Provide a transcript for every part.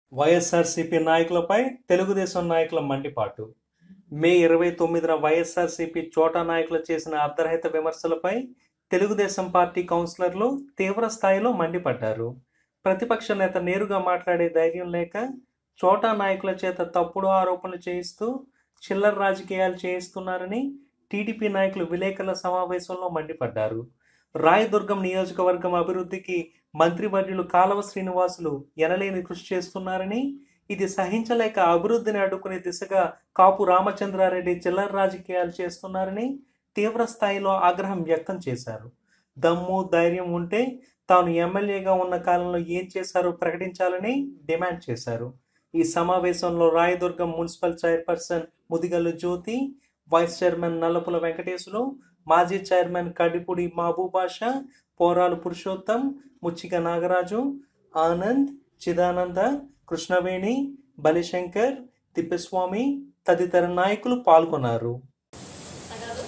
వైఎస్ఆర్సీపీ నాయకులపై తెలుగుదేశం నాయకుల మండిపాటు మే ఇరవై తొమ్మిదిన వైఎస్ఆర్సీపీ చోటా నాయకులు చేసిన అర్ధరహిత విమర్శలపై తెలుగుదేశం పార్టీ కౌన్సిలర్లు తీవ్ర స్థాయిలో మండిపడ్డారు ప్రతిపక్ష నేత నేరుగా మాట్లాడే ధైర్యం లేక చోటా నాయకుల చేత తప్పుడు ఆరోపణలు చేయిస్తూ చిల్లర రాజకీయాలు చేయిస్తున్నారని టీడీపీ నాయకులు విలేకరుల సమావేశంలో మండిపడ్డారు రాయదుర్గం నియోజకవర్గం అభివృద్ధికి మంత్రివర్యులు కాలవ శ్రీనివాసులు ఎనలేని కృషి చేస్తున్నారని ఇది సహించలేక అభివృద్ధిని అడ్డుకునే దిశగా కాపు రామచంద్రారెడ్డి చిల్లర రాజకీయాలు చేస్తున్నారని తీవ్ర స్థాయిలో ఆగ్రహం వ్యక్తం చేశారు దమ్ము ధైర్యం ఉంటే తాను ఎమ్మెల్యేగా ఉన్న కాలంలో ఏం చేశారో ప్రకటించాలని డిమాండ్ చేశారు ఈ సమావేశంలో Rayadurgam municipal chairperson Mudigallu Jyothi vice chairman Nallapula Venkatesulu మాజీ చైర్మన్ కడిపూడి మహబూబాషా పోరాలు పురుషోత్తం ముచ్చిక నాగరాజు ఆనంద్ చిదానంద కృష్ణవేణి బలిశంకర్ తిప్పస్వామి తదితర నాయకులు పాల్గొన్నారు తగదు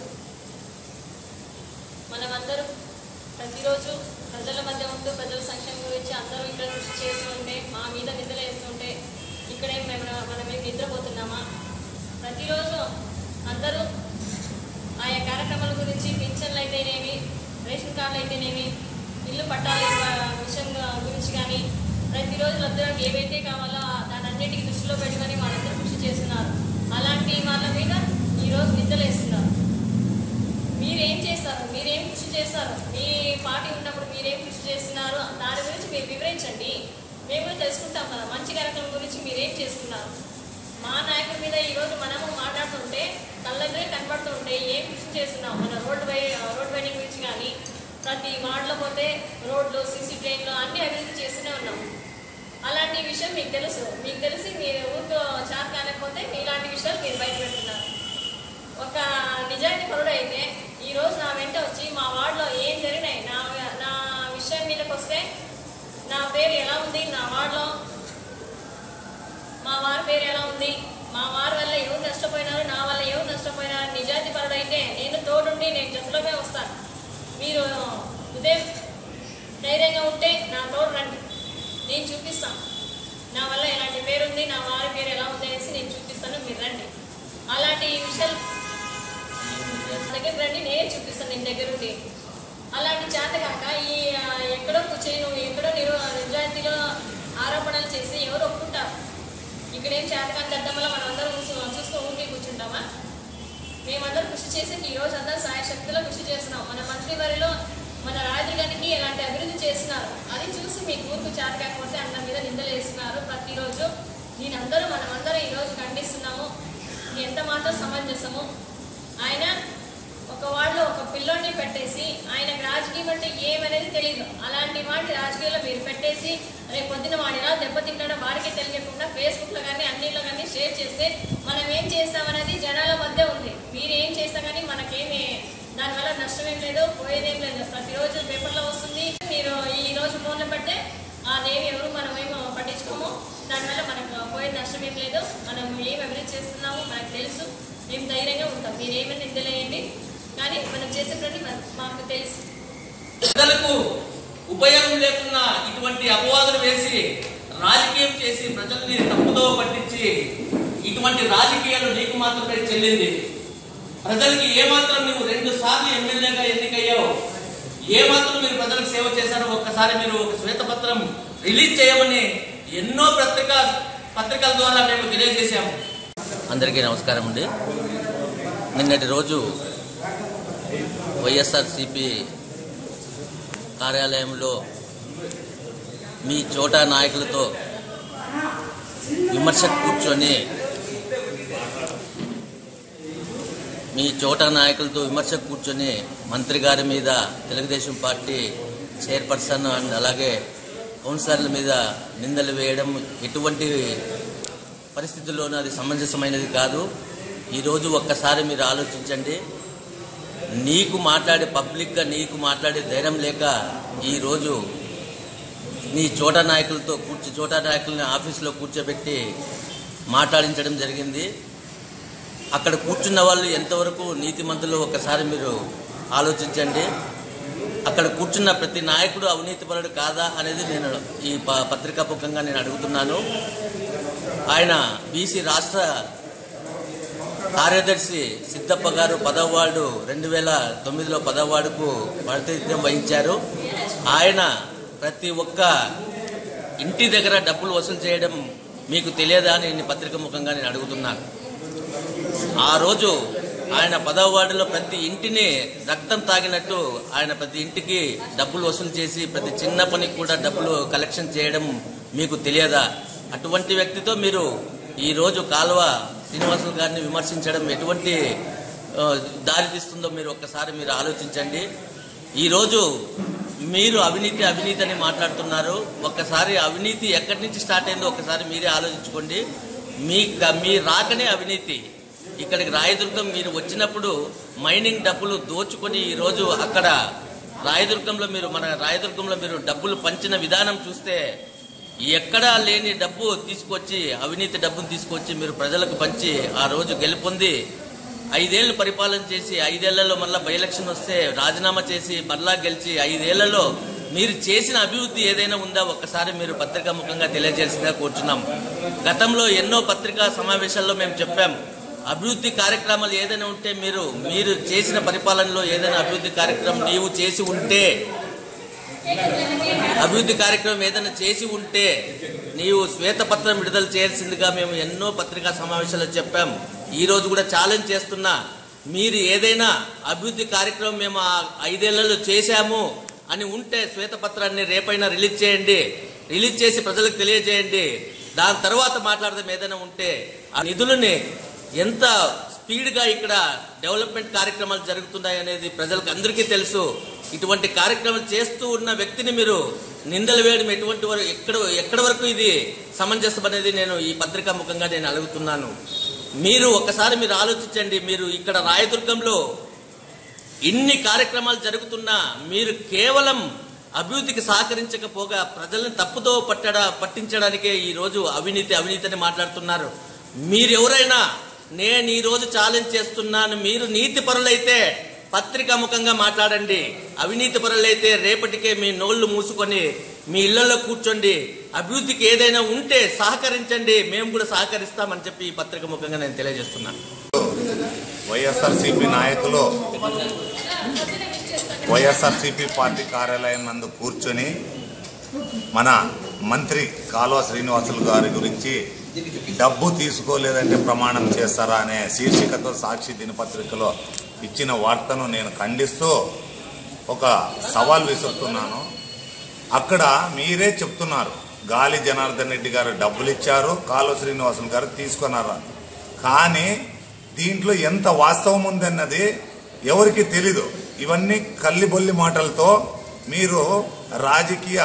మనమందరం ప్రతిరోజు ప్రజల మధ్య ఉంటూ ప్రజల సంక్షేమం గురించి అందరూ ఇక్కడ కృషి చేస్తూ ఉంటే మా మీద నిద్రలు వేస్తుంటే ఇక్కడే మేము మనమే నిద్రపోతున్నామా ప్రతిరోజు అందరూ ఆయా కార్యక్రమాల గురించి పింఛన్లు అయితేనేమి రేషన్ కార్డులు అయితేనేమి ఇల్లు పట్టాల విషయం గురించి కానీ ప్రతిరోజు లబ్ధిదారులకు ఏవైతే కావాలో దాని అన్నిటికీ దృష్టిలో పెట్టుకొని వాళ్ళందరూ కృషి చేస్తున్నారు అలాంటి వాళ్ళ మీద ఈరోజు నిద్రలేస్తున్నారు మీరేం చేస్తారు మీరేం కృషి చేస్తారు మీ పార్టీ ఉన్నప్పుడు మీరేం కృషి చేస్తున్నారు దాని గురించి మీరు వివరించండి మేము కూడా తెలుసుకుంటాం కదా మంచి కార్యక్రమం గురించి మీరేం చేసుకున్నారు మా నాయకుల మీద ఈరోజు మనము మాట్లాడుతుంటే కళ్ళగ్రే కనబడుతుంటే ఏం కృషి చేస్తున్నాం మన రోడ్ వై రోడ్ వైడింగ్ గురించి కానీ ప్రతి వార్డులో పోతే రోడ్లు సీసీ ట్రైన్లు అన్ని అభివృద్ధి చేస్తూనే ఉన్నాం అలాంటి విషయం మీకు తెలుసు మీకు తెలిసి మీరు ఊరితో చాట్ కాలేకపోతే ఇలాంటి విషయాలు మీరు బయట పెడుతున్నారు ఒక నిజాయితీ పరుడు అయితే ఈ రోజు నా వెంట వచ్చి మా వార్డులో ఏం జరిగినాయి నా నా విషయం మీదకి వస్తే నా పేరు ఎలా ఉంది నా వార్డులో మా వారి పేరు ఎలా ఉంది మా వారి వల్ల ఎవరు నష్టపోయినారు నా వల్ల ఎవరు నష్టపోయినారు నిజాయితీ పరుడు అయితే నేను తోడుండి నేను జతలోనే వస్తాను మీరు ఉదయం ధైర్యంగా ఉంటే నా తోడు రండి నేను చూపిస్తాను నా వల్ల ఎలాంటి పేరు ఉంది నా వారి పేరు ఎలా ఉంది అనేసి నేను చూపిస్తాను మీరు రండి అలాంటి విషయాలు దగ్గర రండి నేనే చూపిస్తాను నేను దగ్గరుండి అలాంటి చేత కాక ఈ ఆ, ఎక్కడో కూర్చొని నువ్వు ఎక్కడో నిరు నిజాయితీలో ఆరోపణలు చేసి ఎవరు ఒప్పుకుంటారు ఇక్కడేం చేతకాని దద్దమ్మలో మనం అందరం చూసు- చూస్తూ ఊరికి కూర్చుంటామా మేమందరం కృషి చేసి ఈ రోజు అందరం సాయశక్తిలో కృషి చేస్తున్నాం మన మంత్రి వారిలో మన రాజధానికి ఎలాంటి అభివృద్ధి చేస్తున్నారు అది చూసి మీ ఊరుకు చేత కాకపోతే అందరి మీద నిందలు వేస్తున్నారు ప్రతిరోజు నేనందరూ మనమందరం ఈరోజు ఖండిస్తున్నాము ఇది ఎంత మాత్రం సమంజసము ఆయన ఒక వాళ్ళు ఒక పిల్లోడిని పెట్టేసి ఆయనకు రాజకీయం అంటే ఏమనేది తెలియదు అలాంటి వాటి రాజకీయాల్లో మీరు పెట్టేసి రేపు పొద్దున వాడు ఎలా దెబ్బతింటాడో వాడికి తెలియకుండా ఫేస్బుక్లో కానీ అన్నిట్లో కానీ షేర్ చేస్తే మనం ఏం చేస్తామనేది జనాల మధ్య ఉంది మీరు ఏం చేస్తా కానీ మనకేమి దానివల్ల నష్టం ఏం లేదు పోయేదేం లేదు ప్రతిరోజు పేపర్లో వస్తుంది మీరు ఈ రోజు ఫోన్లో పెడితే అదేమి ఎవరు మనం ఏమో పట్టించుకోము దానివల్ల మనకు పోయే నష్టం ఏం లేదు మనం ఏం అభివృద్ధి చేస్తున్నాము మనకు తెలుసు మేము ధైర్యంగా ఉంటాం మీరు ఏమైనా నిందలేయండి కానీ మనం చేసే ప్రతి మన- మాకు తెలుసు ప్రజలకు ఉపయోగం లేకుండా ఇటువంటి అపవాదులు వేసి రాజకీయం చేసి ప్రజల్ని తప్పుదో పట్టించి ఇటువంటి రాజకీయాలు నీకు మాత్రమే చెల్లింది ప్రజలకి ఏమాత్రం నువ్వు రెండు సార్లు ఎమ్మెల్యేగా ఎన్నికయ్యావు ఏమాత్రం మీరు ప్రజలకు సేవ చేశారో ఒక్కసారి మీరు ఒక శ్వేతపత్రం రిలీజ్ చేయమని ఎన్నో పత్రికా పత్రికల ద్వారా మేము తెలియజేశాము అందరికీ నమస్కారం అండి నిన్నటి రోజు వైఎస్ఆర్సిపి కార్యాలయంలో మీ చోటా నాయకులతో విమర్శ కూర్చొని మీ చోటా నాయకులతో విమర్శ కూర్చొని మంత్రి గారి మీద తెలుగుదేశం పార్టీ చైర్పర్సన్ అండ్ అలాగే కౌన్సిలర్ల మీద నిందలు వేయడం ఎటువంటి పరిస్థితుల్లోనూ అది సమంజసమైనది కాదు ఈరోజు ఒక్కసారి మీరు ఆలోచించండి నీకు మాట్లాడే పబ్లిక్గా నీకు మాట్లాడే ధైర్యం లేక ఈరోజు నీ చోట నాయకులతో కూర్చో చోటా నాయకుల్ని ఆఫీసులో కూర్చోబెట్టి మాట్లాడించడం జరిగింది అక్కడ కూర్చున్న వాళ్ళు ఎంతవరకు నీతిమంతులు ఒక్కసారి మీరు ఆలోచించండి అక్కడ కూర్చున్న ప్రతి నాయకుడు అవినీతిపరుడు కాదా అనేది నేను ఈ ప- పత్రికాముఖంగా నేను అడుగుతున్నాను ఆయన బీసీ రాష్ట్ర కార్యదర్శి సిద్ధప్ప గారు పదవ వార్డు రెండు వేల తొమ్మిదిలో పదవ వార్డుకు ప్రాతినిధ్యం వహించారు ఆయన ప్రతి ఒక్క ఇంటి దగ్గర డబ్బులు వసూలు చేయడం మీకు తెలియదా అని నేను పత్రిక ముఖంగా నేను అడుగుతున్నాను ఆ రోజు ఆయన పదవ వార్డులో ప్రతి ఇంటిని రక్తం తాగినట్టు ఆయన ప్రతి ఇంటికి డబ్బులు వసూలు చేసి ప్రతి చిన్న పనికి కూడా డబ్బులు కలెక్షన్ చేయడం మీకు తెలియదా అటువంటి వ్యక్తితో మీరు ఈ రోజు కాలువ శ్రీనివాసులు గారిని విమర్శించడం ఎటువంటి ఆ, దారి తీస్తుందో మీరు ఒక్కసారి మీరు ఆలోచించండి ఈరోజు మీరు అవినీతి అవినీతి అని మాట్లాడుతున్నారు ఒక్కసారి అవినీతి ఎక్కడి నుంచి స్టార్ట్ అయిందో ఒక్కసారి మీరే ఆలోచించుకోండి మీ మీ రాకనే అవినీతి ఇక్కడికి రాయదుర్గం మీరు వచ్చినప్పుడు మైనింగ్ డబ్బులు దోచుకొని ఈరోజు అక్కడ రాయదుర్గంలో మీరు మన రాయదుర్గంలో మీరు డబ్బులు పంచిన విధానం చూస్తే ఎక్కడా లేని డబ్బు తీసుకొచ్చి అవినీతి డబ్బును తీసుకొచ్చి మీరు ప్రజలకు పంచి ఆ రోజు గెలుపొంది ఐదేళ్లు పరిపాలన చేసి ఐదేళ్లలో మళ్ళా బై ఎలక్షన్ వస్తే రాజీనామా చేసి మళ్ళా గెలిచి ఐదేళ్లలో మీరు చేసిన అభివృద్ధి ఏదైనా ఉందా ఒక్కసారి మీరు పత్రికా ముఖంగా తెలియజేసిందిగా కూర్చున్నాం గతంలో ఎన్నో పత్రికా సమావేశాల్లో మేము చెప్పాం అభివృద్ధి కార్యక్రమాలు ఏదైనా ఉంటే మీరు మీరు చేసిన పరిపాలనలో ఏదైనా అభివృద్ధి కార్యక్రమం నీవు చేసి ఉంటే అభివృద్ధి కార్యక్రమం ఏదైనా చేసి ఉంటే నీవు శ్వేతపత్రం విడుదల చేయాల్సిందిగా మేము ఎన్నో పత్రికా సమావేశాల్లో చెప్పాం ఈ రోజు కూడా ఛాలెంజ్ చేస్తున్నా మీరు ఏదైనా అభివృద్ధి కార్యక్రమం మేము ఆ ఐదేళ్లలో చేశాము అని ఉంటే శ్వేతపత్రాన్ని రేపైనా రిలీజ్ చేయండి రిలీజ్ చేసి ప్రజలకు తెలియజేయండి దాని తర్వాత మాట్లాడదాం ఏదైనా ఉంటే ఆ నిధులని ఎంత స్పీడ్గా ఇక్కడ డెవలప్మెంట్ కార్యక్రమాలు జరుగుతున్నాయి అనేది ప్రజలకు అందరికీ తెలుసు ఇటువంటి కార్యక్రమాలు చేస్తూ ఉన్న వ్యక్తిని మీరు నిందలు వేయడం ఎటువంటి వరకు ఎక్కడ ఎక్కడ వరకు ఇది సమంజసం అనేది నేను ఈ పత్రికా ముఖంగా నేను అడుగుతున్నాను మీరు ఒకసారి మీరు ఆలోచించండి మీరు ఇక్కడ రాయదుర్గంలో ఇన్ని కార్యక్రమాలు జరుగుతున్నా మీరు కేవలం అభివృద్ధికి సహకరించకపోగా ప్రజల్ని తప్పుతో పట్టడా పట్టించడానికే ఈ రోజు అవినీతి అవినీతి అని మాట్లాడుతున్నారు మీరెవరైనా నేను ఈ రోజు ఛాలెంజ్ చేస్తున్నాను మీరు నీతి పరులైతే పత్రికా ముఖంగా మాట్లాడండి అవినీతి పరులైతే రేపటికే మీ నోళ్లు మూసుకొని మీ ఇళ్లలో కూర్చోండి అభివృద్ధికి ఏదైనా ఉంటే సహకరించండి మేము కూడా సహకరిస్తామని చెప్పి ఈ పత్రిక ముఖంగా నేను తెలియజేస్తున్నాను వైఎస్ఆర్సీపీ నాయకులు వైఎస్ఆర్సీపీ పార్టీ కార్యాలయం నందు కూర్చొని మన మంత్రి కాలువ శ్రీనివాసులు గారి గురించి డబ్బు తీసుకోలేదంటే ప్రమాణం చేస్తారా అనే శీర్షికతో సాక్షి దినపత్రికలో ఇచ్చిన వార్తను నేను ఖండిస్తూ ఒక సవాల్ విసురుతున్నాను అక్కడ మీరే చెప్తున్నారు గాలి జనార్దన్ రెడ్డి గారు డబ్బులు ఇచ్చారు కాలువ శ్రీనివాసులు గారు తీసుకున్నారు కానీ దీంట్లో ఎంత వాస్తవం ఉందన్నది ఎవరికి తెలీదు ఇవన్నీ కల్లిబొల్లి మాటలతో మీరు రాజకీయ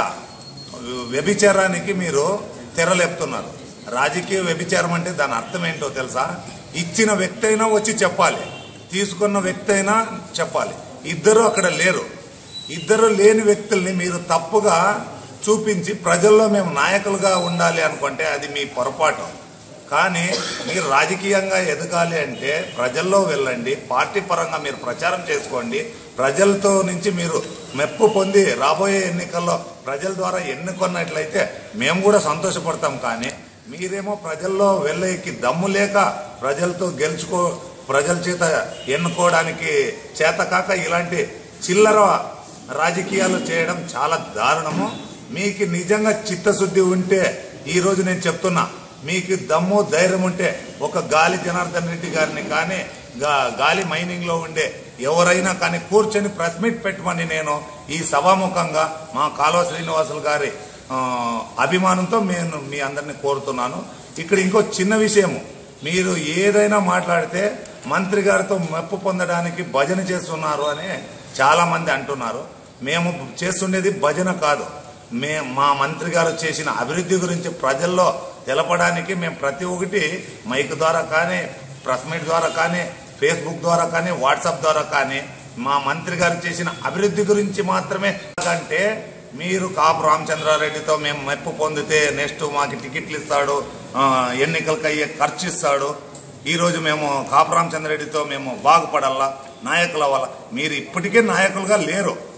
వ్యభిచారానికి మీరు తెరలేపుతున్నారు రాజకీయ వ్యభిచారం అంటే దాని అర్థం ఏంటో తెలుసా ఇచ్చిన వ్యక్తి అయినా వచ్చి చెప్పాలి తీసుకున్న వ్యక్తి అయినా చెప్పాలి ఇద్దరు అక్కడ లేరు ఇద్దరు లేని వ్యక్తుల్ని మీరు తప్పుగా చూపించి ప్రజల్లో మేము నాయకులుగా ఉండాలి అనుకుంటే అది మీ పొరపాటు కానీ మీరు రాజకీయంగా ఎదగాలి అంటే ప్రజల్లో వెళ్ళండి పార్టీ పరంగా మీరు ప్రచారం చేసుకోండి ప్రజలతో నుంచి మీరు మెప్పు పొంది రాబోయే ఎన్నికల్లో ప్రజల ద్వారా ఎన్నుకున్నట్లయితే మేము కూడా సంతోషపడతాం కానీ మీరేమో ప్రజల్లో వెళ్ళేకి దమ్ము లేక ప్రజలతో గెలుచుకో ప్రజల చేత ఎన్నుకోవడానికి చేతకాక ఇలాంటి చిల్లర రాజకీయాలు చేయడం చాలా దారుణము మీకు నిజంగా చిత్తశుద్ధి ఉంటే ఈ రోజు నేను చెప్తున్నా మీకు దమ్ము ధైర్యం ఉంటే ఒక గాలి జనార్దన్ రెడ్డి గారిని కానీ గా- గాలి మైనింగ్ లో ఉండే ఎవరైనా కానీ కూర్చొని ప్రెస్ మీట్ పెట్టమని నేను ఈ సభాముఖంగా మా కాలువ శ్రీనివాసులు గారి ఆ, అభిమానంతో నేను మీ అందరిని కోరుతున్నాను ఇక్కడ ఇంకో చిన్న విషయము మీరు ఏదైనా మాట్లాడితే మంత్రి గారితో మెప్పు పొందడానికి భజన చేస్తున్నారు అని చాలా మంది అంటున్నారు మేము చేస్తుండేది భజన కాదు మే మా మంత్రి గారు చేసిన అభివృద్ధి గురించి ప్రజల్లో తెలపడానికి మేము ప్రతి ఒక్కటి మైక్ ద్వారా కానీ ప్రెస్ మీట్ ద్వారా కానీ ఫేస్బుక్ ద్వారా కానీ వాట్సాప్ ద్వారా కానీ మా మంత్రి గారు చేసిన అభివృద్ధి గురించి మాత్రమే అంటే మీరు కాపు రామచంద్రారెడ్డితో మేము మెప్పు పొందితే నెక్స్ట్ మాకు టికెట్లు ఇస్తాడు ఆ, ఎన్నికలకు అయ్యే ఖర్చు ఇస్తాడు ఈ రోజు మేము కాపు రామచంద్రరెడ్డితో మేము బాగుపడాలా నాయకులు అవ్వాలా మీరు ఇప్పటికే నాయకులుగా లేరు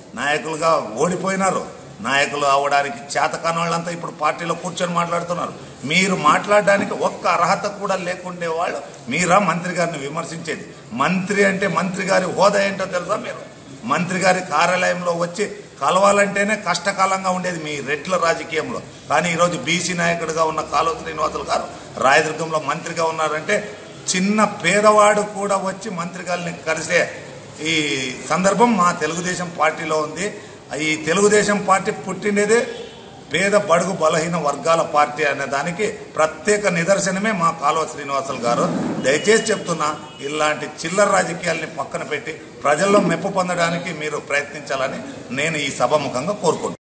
నాయకులుగా ఓడిపోయినారు నాయకులు అవడానికి చేతకాని వాళ్ళంతా ఇప్పుడు పార్టీలో కూర్చొని మాట్లాడుతున్నారు మీరు మాట్లాడడానికి ఒక్క అర్హత కూడా లేకుండే వాళ్ళు మీరా మంత్రి గారిని విమర్శించేది మంత్రి అంటే మంత్రి గారి హోదా ఏంటో తెలుసా మీరు మంత్రి గారి కార్యాలయంలో వచ్చి కలవాలంటేనే కష్టకాలంగా ఉండేది మీ రెట్ల రాజకీయంలో కానీ ఈరోజు బీసీ నాయకుడిగా ఉన్న కాలువ శ్రీనివాసులు గారు రాయదుర్గంలో మంత్రిగా ఉన్నారంటే చిన్న పేదవాడు కూడా వచ్చి మంత్రి గారిని కలిసే ఈ సందర్భం మా తెలుగుదేశం పార్టీలో ఉంది ఈ తెలుగుదేశం పార్టీ పుట్టినదే పేద బడుగు బలహీన వర్గాల పార్టీ అనే దానికి ప్రత్యేక నిదర్శనమే మా కాలువ శ్రీనివాసులు గారు దయచేసి చెప్తున్నా ఇలాంటి చిల్లర రాజకీయాల్ని పక్కన పెట్టి ప్రజల్లో మెప్పు పొందడానికి మీరు ప్రయత్నించాలని నేను ఈ సభాముఖంగా కోరుకుంటున్నాను